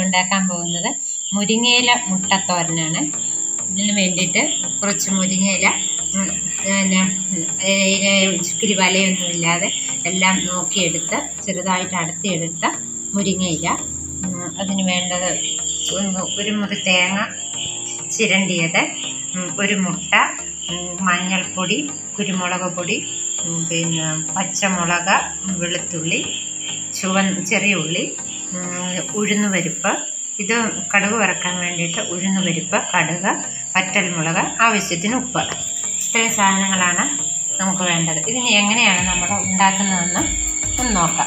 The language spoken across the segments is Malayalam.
ഉണ്ടാക്കാൻ പോകുന്നത് മുരിങ്ങയില മുട്ടത്തോരനാണ് ഇതിന് വേണ്ടിയിട്ട് കുറച്ച് മുരിങ്ങയില ഉം, പിന്നെ ഇല ചുക്കിരി വലയൊന്നും ഇല്ലാതെ എല്ലാം നോക്കിയെടുത്ത് ചെറുതായിട്ട് അടത്തിയെടുത്ത മുരിങ്ങയില ഉം, അതിന് വേണ്ടത് ഒന്ന് ഒരു മുറി തേങ്ങ ചിരണ്ടിയത് ഉം, ഒരു മുട്ട ഉം, മഞ്ഞൾപ്പൊടി കുരുമുളക് പൊടി ഉം, പിന്നെ പച്ചമുളക് ഉം, വെളുത്തുള്ളി ചുവന്ന ചെറിയ ഉള്ളി ഉം, ഉഴുന്നുപരിപ്പ് ഇത് കടുക് വറക്കാൻ വേണ്ടിയിട്ട് ഉഴുന്നുപരിപ്പ് കടുക് വറ്റൽമുളക് ആവശ്യത്തിന് ഉപ്പ് ഇത്രയും സാധനങ്ങളാണ് നമുക്ക് വേണ്ടത് ഇതിന് എങ്ങനെയാണ് നമ്മൾ ഉണ്ടാക്കുന്നതെന്ന് ഒന്ന് നോക്കാം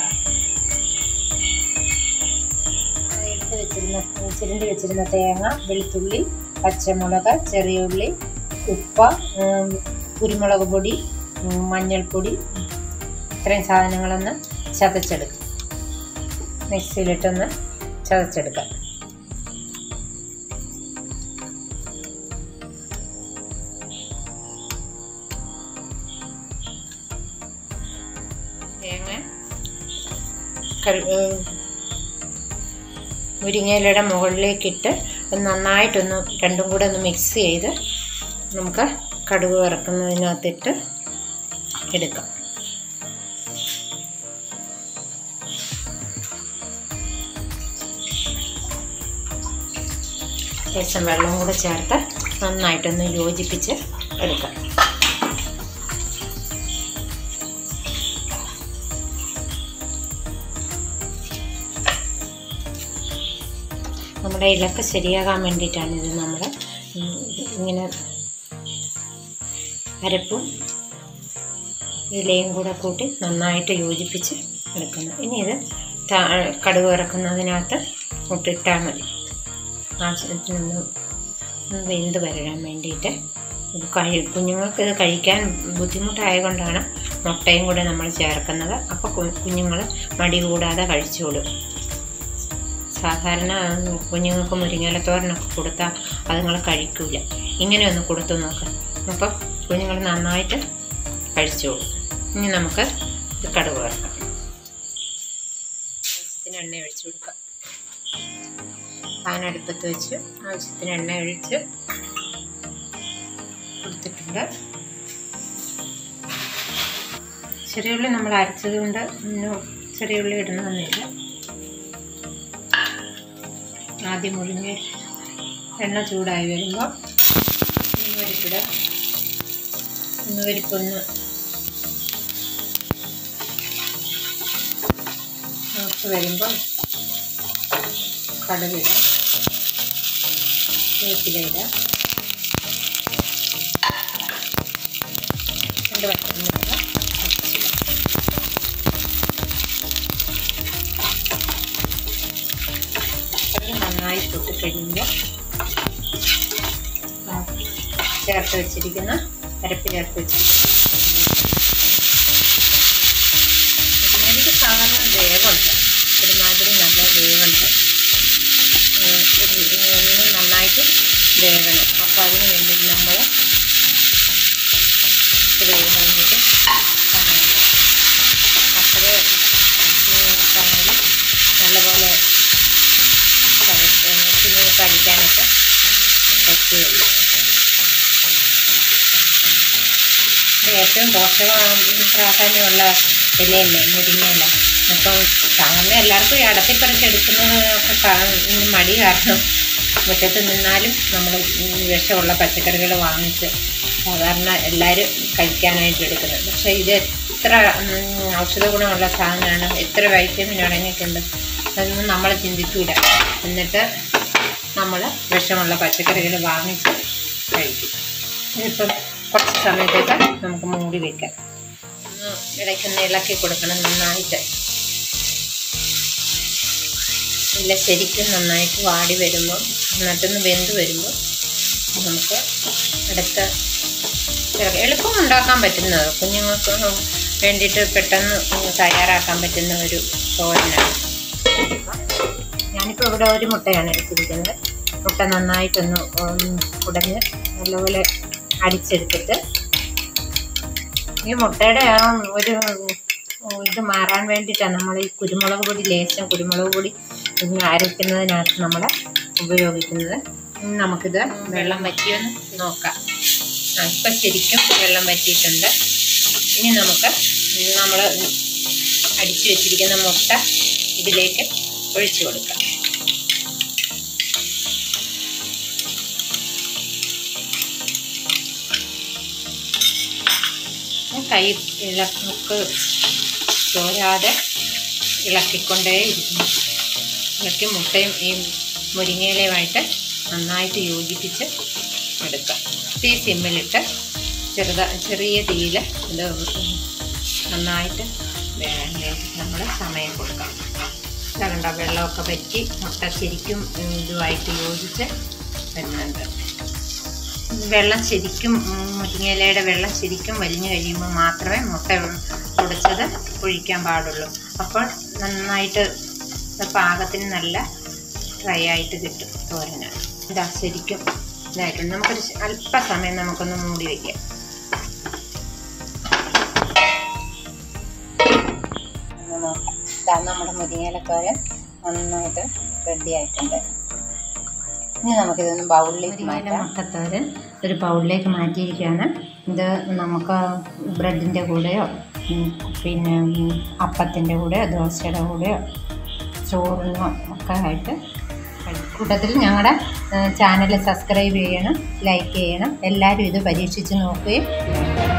എടുത്ത് വെച്ചിരുന്ന ചിരണ്ടി വെച്ചിരുന്ന തേങ്ങ വെളുത്തുള്ളി പച്ചമുളക് ചെറിയ ഉള്ളി ഉപ്പ് ഉം, കുരുമുളക് പൊടി ഉം, മഞ്ഞൾപ്പൊടി ഇത്രയും സാധനങ്ങളൊന്ന് ചതച്ചെടുക്കും മിക്സിയിലിട്ടൊന്ന് ചതച്ചെടുക്കാം തേങ്ങ കറി ഏഹ് മുരിങ്ങയിലയുടെ മുകളിലേക്കിട്ട് ഒന്ന് നന്നായിട്ടൊന്ന് രണ്ടും കൂടെ ഒന്ന് മിക്സ് ചെയ്ത് നമുക്ക് കടുക് വറക്കുന്നതിനകത്തിട്ട് എടുക്കാം ശേഷം വെള്ളം കൂടെ ചേർത്ത് നന്നായിട്ടൊന്ന് യോജിപ്പിച്ച് എടുക്കാം നമ്മുടെ ഇലക്ക ശരിയാകാൻ വേണ്ടിയിട്ടാണ് ഇത് നമ്മൾ ഇങ്ങനെ അരപ്പും ഇലയും കൂടെ കൂട്ടി നന്നായിട്ട് യോജിപ്പിച്ച് എടുക്കുന്നത് ഇനി ഇത് താ- കടുക് ഇറക്കുന്നതിനകത്ത് മുട്ടിട്ടാൽ മതി ആവശ്യത്തിനൊന്ന് ഒന്ന് വെന്ത് വരാൻ വേണ്ടിയിട്ട് ഇത് കഴി കുഞ്ഞുങ്ങൾക്ക് ഇത് കഴിക്കാൻ ബുദ്ധിമുട്ടായതുകൊണ്ടാണ് മുട്ടയും കൂടെ നമ്മൾ ചേർക്കുന്നത് അപ്പോൾ കുഞ്ഞുങ്ങൾ മടി കൂടാതെ കഴിച്ചോളും സാധാരണ ഉം, കുഞ്ഞുങ്ങൾക്ക് മുരിങ്ങയിലത്തോരനൊക്കെ കൊടുത്താൽ അതുങ്ങൾ കഴിക്കൂല ഇങ്ങനെ ഒന്ന് കൊടുത്തു നോക്കാം അപ്പം കുഞ്ഞുങ്ങൾ നന്നായിട്ട് കഴിച്ചോളും ഇനി നമുക്ക് ഇത് കടുക് വറക്കാം ആവശ്യത്തിന് എണ്ണ ഒഴിച്ചു കൊടുക്കാം പാൻ അടുപ്പത്ത് വെച്ച് ആവശ്യത്തിന് എണ്ണ ഒഴിച്ച് കൊടുത്തിട്ടുണ്ട് ചെറിയ ഉള്ളി നമ്മൾ അരച്ചത് കൊണ്ട് ചെറിയ ഉള്ളി ഇടണമെന്നില്ല ആദ്യം മുരിങ്ങ എണ്ണ ചൂടായി വരുമ്പോൾ ഉന്നുപരിപ്പിട ഉന്നുപരിപ്പൊന്ന് നോക്കി വരുമ്പോൾ കടുകിട വേപ്പില ഇടാം രണ്ട് വട്ടമുളക് അരച്ചിടാം അത് നന്നായി പൊട്ടി കഴിയുമ്പോൾ ചേർത്ത് വെച്ചിരിക്കുന്ന അരപ്പ് ചേർത്ത് വെച്ചിരിക്കുന്ന ഇതിനെനിക്ക് സാധാരണ വേവുണ്ട് ഒരുമാതിരി നല്ല വേവുണ്ട് ഏഹ് ഇത് ഇങ്ങനെ നന്നായിട്ട് വേവണം അപ്പോൾ അതിന് വേണ്ടിയിട്ട് നമ്മൾ ഇത് വേവാൻ വേണ്ടിയിട്ട് സമയം അപ്പോഴേ സമയം നല്ലപോലെ കുഞ്ഞുങ്ങൾക്ക് അടിക്കാനൊക്കെ പറ്റുകയുള്ളൂ ഇത് ഏറ്റവും പോഷക പ്രാധാന്യമുള്ള ഇലയല്ലേ മുരിങ്ങയില അപ്പം സാധാരണ എല്ലാവർക്കും ഈ അടത്തിപ്പറിച്ചെടുക്കുന്നത് ഒക്കെ മടി കാരണം മുറ്റത്ത് നിന്നാലും നമ്മൾ വിഷമുള്ള പച്ചക്കറികൾ വാങ്ങിച്ച് സാധാരണ എല്ലാവരും കഴിക്കാനായിട്ട് എടുക്കുന്നത് പക്ഷേ ഇത് എത്ര ഉം, ഔഷധ ഗുണമുള്ള സാധനമാണ് എത്ര വൈറ്റമിൻ അടങ്ങിയിട്ടുണ്ട് അതൊന്നും നമ്മൾ ചിന്തിക്കൂല എന്നിട്ട് നമ്മൾ വിഷമുള്ള പച്ചക്കറികൾ വാങ്ങിച്ച് കഴിക്കും ഇതിപ്പം കുറച്ച് സമയത്തേക്ക് നമുക്ക് മൂടി വെക്കാം ഒന്ന് ഇടയ്ക്കൊന്ന് ഇളക്കി കൊടുക്കണം നന്നായിട്ട് ഇല്ല ശരിക്കും നന്നായിട്ട് വാടി വരുമ്പോൾ എന്നിട്ടൊന്ന് വെന്ത് വരുമ്പോൾ നമുക്ക് അടുത്ത ചേർക്കാം. എളുപ്പം ഉണ്ടാക്കാൻ പറ്റുന്നത് കുഞ്ഞുങ്ങൾക്ക് വേണ്ടിയിട്ട് പെട്ടെന്ന് തയ്യാറാക്കാൻ പറ്റുന്ന ഒരു തോരനാണ് ഞാനിപ്പോൾ ഇവിടെ ഒരു മുട്ടയാണ് എടുത്തിരിക്കുന്നത് മുട്ട നന്നായിട്ടൊന്ന് ഉം, ഉടഞ്ഞ് നല്ലപോലെ അടിച്ചെടുത്തിട്ട് ഈ മുട്ടയുടെ ആ ഒരു ഇത് മാറാൻ വേണ്ടിയിട്ടാണ് നമ്മൾ ഈ കുരുമുളക് പൊടി ലേശം കുരുമുളക് പൊടി ഇതിന് അരയ്ക്കുന്നതിനകത്ത് നമ്മൾ ഉപയോഗിക്കുന്നത് ഇനി നമുക്കിത് വെള്ളം വറ്റിയൊന്ന് നോക്കാം ആ ഇപ്പം ശരിക്കും വെള്ളം വറ്റിയിട്ടുണ്ട് ഇനി നമുക്ക് നമ്മൾ അടിച്ചു വെച്ചിരിക്കുന്ന മുട്ട ഇതിലേക്ക് ഒഴിച്ചു കൊടുക്കാം കൈ ഇളക്ക് ചോരാതെ ഇളക്കിക്കൊണ്ടേ ഇരിക്കുന്നു ഇളക്കി മുട്ടയും ഈ മുരിങ്ങയിലയുമായിട്ട് നന്നായിട്ട് യോജിപ്പിച്ച് എടുക്കാം തീ സിമ്മിലിട്ട് ചെറുത ചെറിയ തീയിൽ ഇത് നന്നായിട്ട് വേകാൻ വേണ്ടി നമ്മൾ സമയം കൊടുക്കാം കണ്ട വെള്ളമൊക്കെ പറ്റി മുട്ട ശരിക്കും ഇതുമായിട്ട് യോജിച്ച് വരുന്നുണ്ട് വെള്ളം ശരിക്കും മുരിങ്ങയിലയുടെ വെള്ളം ശരിക്കും വലിഞ്ഞു കഴിയുമ്പോൾ മാത്രമേ മുട്ട പൊടിച്ചത് ഒഴിക്കാൻ പാടുള്ളൂ അപ്പോൾ നന്നായിട്ട് പാകത്തിന് നല്ല ഡ്രൈ ആയിട്ട് കിട്ടും തോരന് ഇതാ ശരിക്കും ഇതായിട്ടുണ്ട് നമുക്കൊരു അല്പസമയം നമുക്കൊന്ന് മൂടി വയ്ക്കാം ഇതാ നമ്മുടെ മുരിങ്ങയിലത്തോരൻ നന്നായിട്ട് റെഡി ആയിട്ടുണ്ട് ഇനി നമുക്കിതൊന്ന് ബൗളിലേക്ക് മാറ്റാം മുട്ടത്തോരൻ ഒരു ബൗളിലേക്ക് മാറ്റിയിരിക്കുകയാണ് ഇത് നമുക്ക് ബ്രെഡിൻ്റെ കൂടെയോ പിന്നെ അപ്പത്തിൻ്റെ കൂടെയോ ദോശയുടെ കൂടെയോ ചോറിനോ ഒക്കെ ആയിട്ട് കൂട്ടത്തിൽ ഞങ്ങളുടെ ചാനൽ സബ്സ്ക്രൈബ് ചെയ്യണം ലൈക്ക് ചെയ്യണം എല്ലാവരും ഇത് പരീക്ഷിച്ച് നോക്കുകയും